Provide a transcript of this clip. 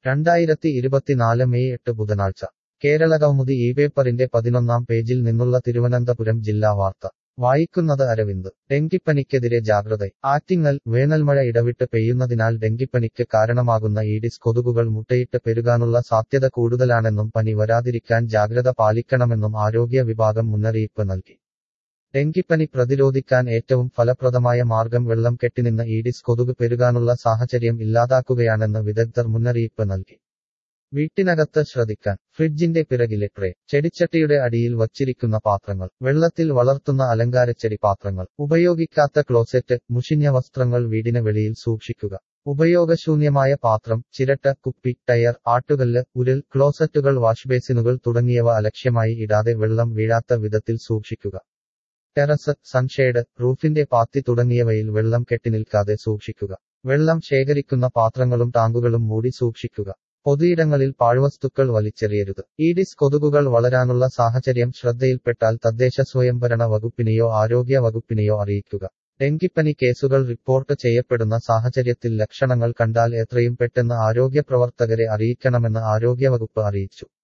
രണ്ടായിരത്തി ഇരുപത്തിനാല് മെയ് എട്ട് ബുധനാഴ്ച കേരളകൗമുദി ഈ പേപ്പറിന്റെ പതിനൊന്നാം പേജിൽ നിന്നുള്ള തിരുവനന്തപുരം ജില്ലാ വാർത്ത വായിക്കുന്നത് അരവിന്ദ് ഡെങ്കിപ്പനിക്കെതിരെ ജാഗ്രത ആറ്റിങ്ങൽ വേനൽമഴ ഇടവിട്ട് പെയ്യുന്നതിനാൽ ഡെങ്കിപ്പനിക്ക് കാരണമാകുന്ന ഈഡിസ് കൊതുകുകൾ മുട്ടയിട്ട് പെരുകാനുള്ള സാധ്യത കൂടുതലാണെന്നും പനി വരാതിരിക്കാൻ ജാഗ്രത പാലിക്കണമെന്നും ആരോഗ്യ വിഭാഗം മുന്നറിയിപ്പ് നൽകി ഡെങ്കിപ്പനി പ്രതിരോധിക്കാൻ ഏറ്റവും ഫലപ്രദമായ മാർഗം വെള്ളം കെട്ടിനിന്ന് ഈഡിസ് കൊതുക് പെരുകാനുള്ള സാഹചര്യം ഇല്ലാതാക്കുകയാണെന്ന് വിദഗ്ധർ മുന്നറിയിപ്പ് നൽകി വീട്ടിനകത്ത് ശ്രദ്ധിക്കാൻ ഫ്രിഡ്ജിന്റെ പിറകിലെ ട്രേ ചെടിച്ചട്ടിയുടെ അടിയിൽ വച്ചിരിക്കുന്ന പാത്രങ്ങൾ വെള്ളത്തിൽ വളർത്തുന്ന അലങ്കാരച്ചെടി പാത്രങ്ങൾ ഉപയോഗിക്കാത്ത ക്ലോസെറ്റ് മുഷിഞ്ഞ വസ്ത്രങ്ങൾ വീടിന് വെളിയിൽ സൂക്ഷിക്കുക ഉപയോഗശൂന്യമായ പാത്രം ചിരട്ട കുപ്പി ടയർ ആട്ടുകല്ല് ഉരുൾ ക്ലോസറ്റുകൾ വാഷ്ബേസിനുകൾ തുടങ്ങിയവ അലക്ഷ്യമായി ഇടാതെ വെള്ളം വീഴാത്ത വിധത്തിൽ സൂക്ഷിക്കുക ടെറസ് സൺഷേഡ് റൂഫിന്റെ പാത്തി തുടങ്ങിയവയിൽ വെള്ളം കെട്ടിനിൽക്കാതെ സൂക്ഷിക്കുക വെള്ളം ശേഖരിക്കുന്ന പാത്രങ്ങളും ടാങ്കുകളും മൂടി സൂക്ഷിക്കുക പൊതുയിടങ്ങളിൽ പാഴ്വസ്തുക്കൾ വലിച്ചെറിയരുത് ഈഡിസ് കൊതുകുകൾ വളരാനുള്ള സാഹചര്യം ശ്രദ്ധയിൽപ്പെട്ടാൽ തദ്ദേശ സ്വയംഭരണ വകുപ്പിനെയോ ആരോഗ്യ വകുപ്പിനെയോ അറിയിക്കുക ഡെങ്കിപ്പനി കേസുകൾ റിപ്പോർട്ട് ചെയ്യപ്പെടുന്ന സാഹചര്യത്തിൽ ലക്ഷണങ്ങൾ കണ്ടാൽ എത്രയും പെട്ടെന്ന് ആരോഗ്യ പ്രവർത്തകരെ അറിയിക്കണമെന്ന് ആരോഗ്യവകുപ്പ് അറിയിച്ചു